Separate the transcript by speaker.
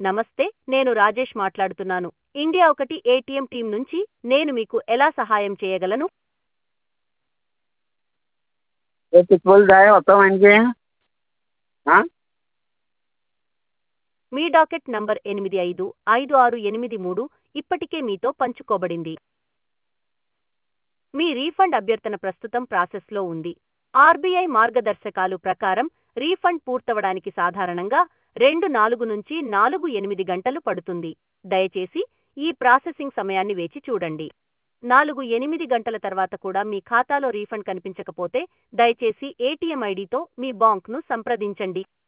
Speaker 1: నమస్తే నేను రాజేష్ మాట్లాడుతున్నాను ఇండియా ఒకటి ఏటీఎం టీం నుంచి నేను మీకు ఎలా సహాయం చేయగలను
Speaker 2: ये कुछ बोल रहा है ऑटो मान के हाँ
Speaker 1: మీ డాకెట్ నంబర్ ఎనిమిది ఐదు ఐదు ఆరు ఎనిమిది మూడు ఇప్పటికే మీతో పంచుకోబడింది మీ రీఫండ్ అభ్యర్థన ప్రస్తుతం ప్రాసెస్లో ఉంది ఆర్బీఐ మార్గదర్శకాలు ప్రకారం రీఫండ్ పూర్తవడానికి సాధారణంగా రెండు నాలుగు నుంచి నాలుగు ఎనిమిది గంటలు పడుతుంది దయచేసి ఈ ప్రాసెసింగ్ సమయాన్ని వేచి చూడండి నాలుగు ఎనిమిది గంటల తర్వాత కూడా మీ ఖాతాలో రీఫండ్ కనిపించకపోతే దయచేసి ఏటీఎం ఐడితో మీ బాంక్ను సంప్రదించండి